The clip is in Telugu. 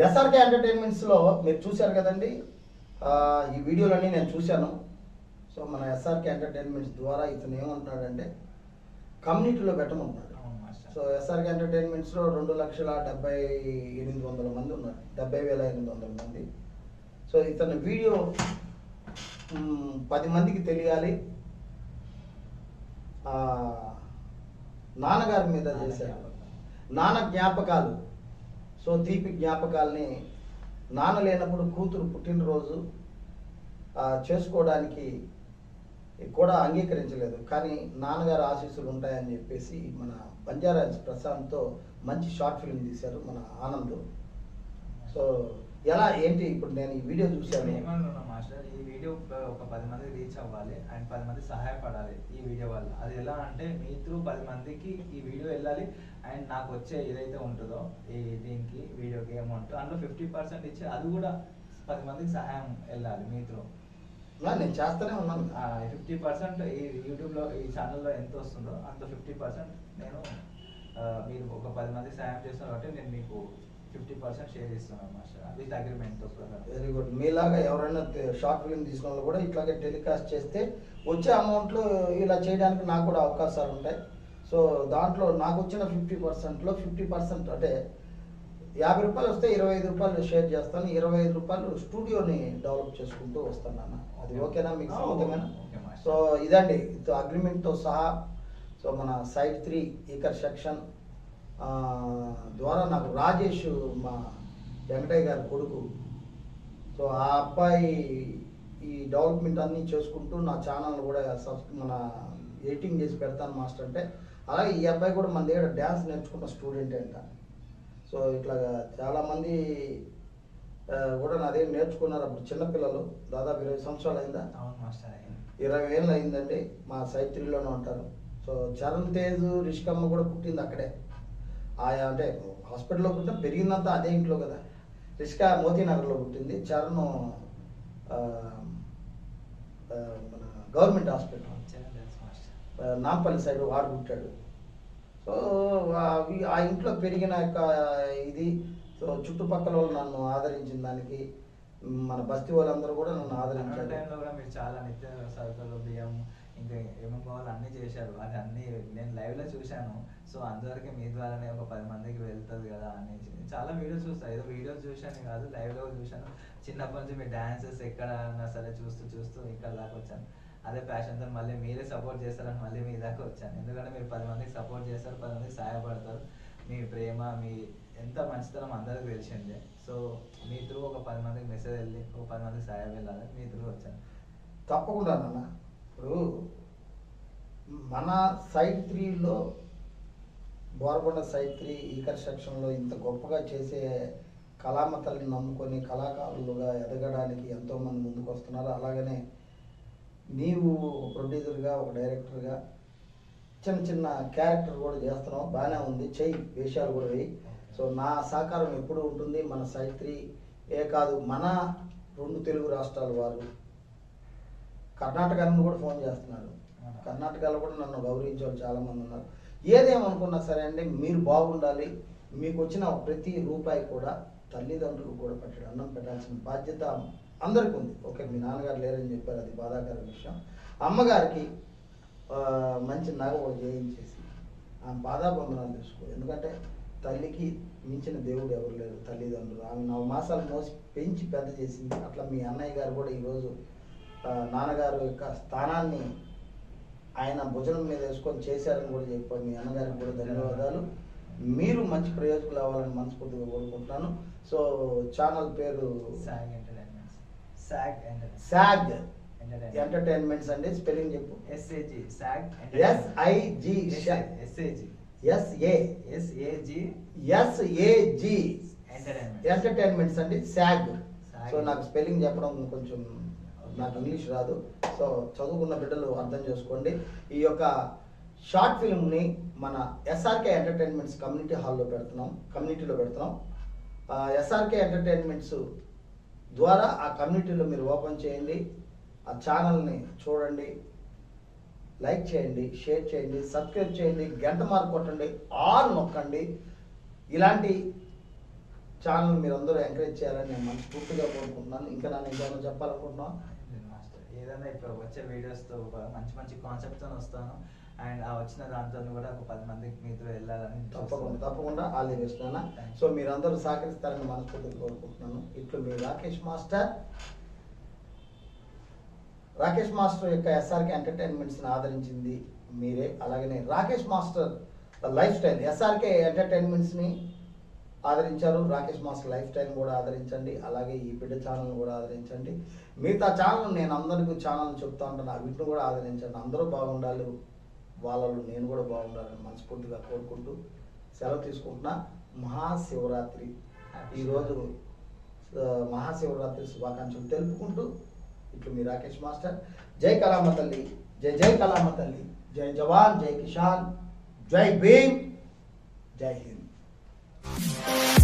ఎస్ఆర్కే ఎంటర్టైన్మెంట్స్లో మీరు చూశారు కదండి ఆ, ఈ వీడియోలన్నీ నేను చూశాను సో మన ఎస్ఆర్కే ఎంటర్టైన్మెంట్స్ ద్వారా ఇతను ఏమంటున్నాడంటే కమ్యూనిటీలో పెట్టమంటున్నాడు అవును మాస్టర్ సో ఎస్ఆర్కే ఎంటర్టైన్మెంట్స్లో రెండు లక్షల డెబ్బై ఎనిమిది వందల మంది ఉన్నారు డెబ్బై వేల ఎనిమిది వందల మంది సో ఇతని వీడియో మ్, పది మందికి తెలియాలి ఆ, నాన్నగారి మీద చేశారు నాన్న జ్ఞాపకాలు సో తీపి జ్ఞాపకాల్ని నాన్న లేనప్పుడు కూతురు పుట్టినరోజు ఆ, చేసుకోవడానికి కూడా అంగీకరించలేదు కానీ నాన్నగారు ఆశీస్సులు ఉంటాయని చెప్పేసి మన బంజారా ప్రశాంత్తో మంచి షార్ట్ ఫిల్మ్ తీశారు మన ఆనంద్ సో ఎలా ఏంటి ఇప్పుడు నేను ఈ వీడియో చూశాను ఏమనుకున్నా మాస్టర్ ఈ వీడియో ఒక- ఒక పది మంది రీచ్ అవ్వాలి అండ్ పది మంది సహాయపడాలి ఈ వీడియో వల్ల అది ఎలా అంటే మీ త్రూ పది మందికి ఈ వీడియో వెళ్ళాలి అండ్ నాకు వచ్చే ఏదైతే ఉంటుందో ఈ దీనికి వీడియోకి అమౌంట్ అందులో ఫిఫ్టీ పర్సెంట్ ఇచ్చి అది కూడా పది మందికి సహాయం వెళ్ళాలి మీ త్రూ నా, నేను చేస్తూనే ఉన్నాను ఫిఫ్టీ పర్సెంట్ ఈ యూట్యూబ్లో ఈ ఛానల్లో ఎంత వస్తుందో అంత ఫిఫ్టీ పర్సెంట్ నేను ఆ, మీరు ఒక పది మందికి సాయం చేస్తున్నారు కాబట్టి నేను మీకు ఫిఫ్టీ పర్సెంట్ షేర్ ఇస్తున్నాను మాస్టర్ విత్ అగ్రిమెంట్తో ప్రకారం వెరీ గుడ్ మీలాగా ఎవరైనా తె- షార్ట్ ఫిల్మ్ తీసుకున్న వాళ్ళు కూడా ఇట్లాగే టెలికాస్ట్ చేస్తే వచ్చే అమౌంట్లో ఇలా చేయడానికి నాకు కూడా అవకాశాలు ఉంటాయి సో దాంట్లో నాకు వచ్చిన ఫిఫ్టీ పర్సెంట్లో ఫిఫ్టీ పర్సెంట్ అంటే యాభై రూపాయలు వస్తే ఇరవై ఐదు రూపాయలు షేర్ చేస్తాను ఇరవై ఐదు రూపాయలు స్టూడియోని డెవలప్ చేసుకుంటూ వస్తాను అన్న అది ఓకేనా మీకు Oh, సమ్మతమేనా okay, మాస్టర్. సో ఇదండి అగ్రిమెంట్తో సహా సో మన సైడ్ త్రీ ఈకర్ సెక్షన్ ఆ, ద్వారా నాకు రాజేష్ మా వెంకటయ్య గారి కొడుకు సో ఆ అబ్బాయి ఈ డెవలప్మెంట్ అన్నీ చేసుకుంటూ నా ఛానల్ కూడా సబ్ మన ఎడిటింగ్ చేసి పెడతాను మాస్టర్ అంటే అలాగే ఈ అబ్బాయి కూడా మన దగ్గర డ్యాన్స్ నేర్చుకున్న స్టూడెంట్ అంట సో ఇట్లా చాలామంది ఆ, కూడా నా దగ్గర నేర్చుకున్నారు అప్పుడు చిన్నపిల్లలు దాదాపు ఇరవై సంవత్సరాలు అయిందా అవును మాస్టర్ అయింది ఇరవై ఏళ్ళు అయిందండి మా సైట్ త్రీలోనే ఉంటారు సో చరణ్ తేజ్ రిషికమ్మ కూడా పుట్టింది అక్కడే ఆయా అంటే హాస్పిటల్లో పుట్టిన పెరిగిందంతా అదే ఇంట్లో కదా రిషిక మోతీనగర్లో పుట్టింది చరణ్ ఆ, ఆ, మన గవర్నమెంట్ హాస్పిటల్ చాలా తెలుసు మాస్టర్ ఆ, నాంపల్లి సైడ్ వాడు పుట్టాడు సో అవి ఆ ఇంట్లో పెరిగిన యొక్క ఇది సో చుట్టుపక్కల వాళ్ళు నన్ను ఆదరించిన దానికి మన బస్తీ వాళ్ళందరూ కూడా నన్ను కరోనా ఆదరించారు టైంలో కూడా మీరు చాలా నిత్య సరుకులు బియ్యం ఇంకా ఏమేమి కావాలో అన్నీ చేశారు అది అన్నీ నేను లైవ్ లో చూశాను సో అందువరకు మీ ద్వారానే ఒక పది మందికి వెళ్తుంది కదా అని చాలా వీడియోస్ చూస్తాను ఏదో వీడియోస్ చూశాను కాదు లైవ్ లో చూశాను చిన్నప్పటి నుంచి మీ డాన్సెస్ ఎక్కడన్నా సరే చూస్తూ చూస్తూ ఇక్కడ దాకా వచ్చాను అదే ప్యాషన్తో మళ్ళీ మీరే సపోర్ట్ చేస్తారని మళ్ళీ మీ దాకా వచ్చాను ఎందుకంటే మీరు పది మందికి సపోర్ట్ చేస్తారు పది మందికి సహాయపడతారు మీ ప్రేమ మీ ఎంత మంచితనం అందరికి తెలిసిందే సో మీ త్రూ ఒక పది మందికి మెసేజ్ వెళ్ళి ఒక పది మందికి సహాయం వెళ్ళాలి మీ త్రూ వచ్చాను తప్పకుండా నాన్న ఇప్పుడు మన సైట్ త్రీలో బోరకొండ సైట్ త్రీ ఈ కన్స్ట్రక్షన్లో ఇంత గొప్పగా చేసే కళామతల్ని నమ్ముకొని కళాకారులుగా ఎదగడానికి ఎంతోమంది ముందుకు వస్తున్నారు అలాగనే నీవు ఒక ప్రొడ్యూసర్గా ఒక డైరెక్టర్గా చిన్న చిన్న క్యారెక్టర్ కూడా చేస్తున్నావు బాగానే ఉంది చెయ్యి వేషాలు కూడా వేయి సో నా సహకారం ఎప్పుడు ఉంటుంది మన సైట్ త్రీ ఏ కాదు మన రెండు తెలుగు రాష్ట్రాల వారు కర్ణాటక నుండి కూడా ఫోన్ చేస్తున్నారు కర్ణాటకలో కూడా నన్ను గౌరవించే వాళ్ళు చాలా మంది ఉన్నారు ఏదేమనుకున్నా సరే అండి మీరు బాగుండాలి మీకు వచ్చిన ప్రతి రూపాయి కూడా తల్లిదండ్రులకు కూడా పెట్టడం అన్నం పెట్టాల్సిన బాధ్యత అందరికీ ఉంది ఓకే మీ నాన్నగారు లేరని చెప్పారు అది బాధాకర విషయం అమ్మగారికి ఆ, మంచి నగ ఒకటి చేయించేసి ఆమె బాధాబంధనాలు తీసుకో ఎందుకంటే తల్లికి మించిన దేవుడు ఎవరు లేరు తల్లిదండ్రులు ఆమె నవ మాసాలు మోసి పెంచి పెద్ద చేసింది అట్లా మీ అన్నయ్య గారు కూడా ఈరోజు ఆ, నాన్నగారు యొక్క స్థానాన్ని ఆయన భుజనం మీద వేసుకొని చేశారని కూడా చెప్పారు మీ అన్నగారికి కూడా ధన్యవాదాలు మీరు మంచి ప్రయోజకులు అవ్వాలని మనస్ఫూర్తిగా కోరుకుంటున్నాను సో ఛానల్ పేరు SAG entertainments SAG SAG entertainment entertainments అండి స్పెల్లింగ్ చెప్పు S A G SAG S I G S A G S A S A G S A G entertainment entertainments అండి సాగ్ SAG. సో నాకు స్పెల్లింగ్ చెప్పడం కొంచెం నాకు ఇంగ్లీష్ రాదు సో చదువుకున్న బిడ్డలు అర్థం చేసుకోండి ఈ యొక్క షార్ట్ ఫిల్మ్ని మన ఎస్ఆర్కే ఎంటర్టైన్మెంట్స్ కమ్యూనిటీ హాల్లో పెడుతున్నాం కమ్యూనిటీలో పెడుతున్నాం ఎస్ఆర్కే ఎంటర్టైన్మెంట్స్ ద్వారా ఆ కమ్యూనిటీలో మీరు ఓపెన్ చేయండి ఆ ఛానల్ని చూడండి లైక్ చేయండి షేర్ చేయండి సబ్స్క్రైబ్ చేయండి గంట మార్క్ కొట్టండి ఆల్ నొక్కండి ఇలాంటి ఛానల్ మీరు అందరూ ఎంకరేజ్ చేయాలని నేను మనస్ఫూర్తిగా కోరుకుంటున్నాను ఇంకా నన్ను ఇంకేమైనా చెప్పాలనుకుంటున్నాను లేదు మాస్టర్ ఏదైనా ఇప్పుడు వచ్చే వీడియోస్తో మంచి మంచి కాన్సెప్ట్తో వస్తాను అండ్ ఆ వచ్చిన దాంతో కూడా ఒక పది మందికి మీతో వెళ్ళాలని తప్పకుండా చూస్తున్నాను. తప్పకుండా ఆల్ ది బెస్ట్ నాన్న Thank you. సో మీరందరూ సహకరిస్తారని మనస్ఫూర్తిగా కోరుకుంటున్నాను ఇట్లు మీ రాకేష్ మాస్టర్ రాకేష్ మాస్టర్ యొక్క ఎస్ఆర్కే ఎంటర్టైన్మెంట్స్ని ఆదరించింది మీరే అలాగనే Rakesh master life style SRK ఎంటర్టైన్మెంట్స్ని ఆదరించారు రాకేష్ మాస్టర్ లైఫ్ స్టైల్ కూడా ఆదరించండి అలాగే ఈ బిడ్డ ఛానల్ కూడా ఆదరించండి మిగతా ఛానల్ నేను అందరికీ ఛానల్ చెప్తా ఉంటాను వీటిని కూడా ఆదరించండి అందరూ బాగుండాలి వాళ్ళలో నేను కూడా బాగుండాలని మనస్ఫూర్తిగా కోరుకుంటూ సెలవు తీసుకుంటున్నా మహాశివరాత్రి ఈరోజు ఆ, మహాశివరాత్రి శుభాకాంక్షలు తెలుపుకుంటూ ఇట్లు మీ రాకేష్ మాస్టర్ జై కళామ తల్లి జై జై కళామ తల్లి జై జవాన్ జై కిషాన్ జై భీమ్ జై హింద్